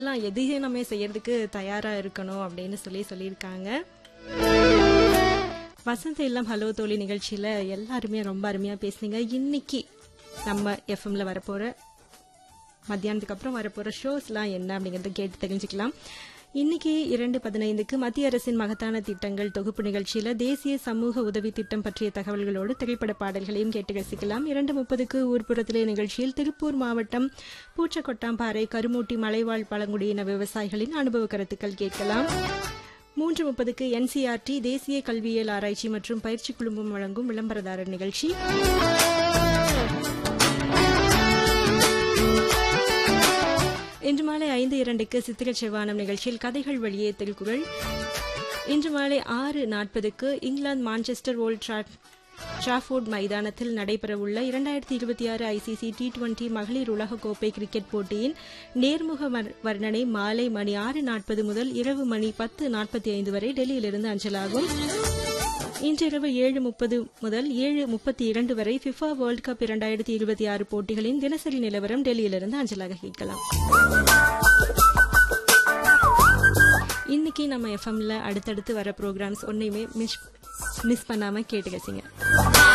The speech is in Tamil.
எல்லாம் எதையும் நம்ம செய்யறதுக்கு தயாரா இருக்கணும் அப்படின்னு சொல்லி சொல்லியிருக்காங்க வசந்த இல்லம் ஹலோ தோழி நிகழ்ச்சியில எல்லாருமே ரொம்ப அருமையா பேசுனீங்க இன்னைக்கு நம்ம எஃப்எம்ல வரப்போற மத்தியானத்துக்கு அப்புறம் வரப்போற ஷோஸ்லாம் என்ன அப்படிங்கறத கேட்டு தெரிஞ்சுக்கலாம் இன்னைக்கு இரண்டு பதினைந்துக்கு மத்திய அரசின் மகத்தான திட்டங்கள் தொகுப்பு நிகழ்ச்சியில தேசிய சமூக உதவி திட்டம் பற்றிய தகவல்களோடு திரைப்பட பாடல்களையும் கேட்டு ரசிக்கலாம் இரண்டு முப்பதுக்கு ஊர்ப்புறத்திலே நிகழ்ச்சியில் திருப்பூர் மாவட்டம் பூச்சக்கொட்டாம்பாறை கருமூட்டி மலைவாழ் பழங்குடியின விவசாயிகளின் அனுபவ கருத்துக்கள் கேட்கலாம் மூன்று முப்பதுக்கு என்சிஆர்டி தேசிய கல்வியியல் ஆராய்ச்சி மற்றும் பயிற்சி குழுமம் வழங்கும் விளம்பரதாரர் நிகழ்ச்சி இன்று மாலை ஐந்து இரண்டுக்கு சித்திர செவ்வானம் நிகழ்ச்சியில் கதைகள் வழியே திருக்குறள் இன்று மாலை ஆறு நாற்பதுக்கு இங்கிலாந்து மான்செஸ்டர் ஓல்ட் ட்ராஃபோர்ட் மைதானத்தில் நடைபெறவுள்ள இரண்டாயிரத்தி இருபத்தி ஆறு ஐசிசி டி டுவெண்டி மகளிர் உலகக்கோப்பை கிரிக்கெட் போட்டியின் நேர்முக வர்- வர்ணனை மாலை மணி ஆறு நாற்பது முதல் இரவு மணி பத்து நாற்பத்தி ஐந்து வரை டெல்லியிலிருந்து அஞ்சலாகும் இன்றிரவு ஏழு முப்பது முதல் ஏழு முப்பத்தி இரண்டு வரை ஃபிஃபா வேர்ல்ட் கப் இரண்டாயிரத்தி இருபத்தி ஆறு போட்டிகளின் தினசரி நிலவரம் டெல்லியிலிருந்து அஞ்சலாக கேட்கலாம் இன்னைக்கு நம்ம எஃப்எம்ல அடுத்தடுத்து வர ப்ரோக்ராம்ஸ் ஒன்னையுமே மிஸ் மிஸ் பண்ணாம கேட்டு கசிங்க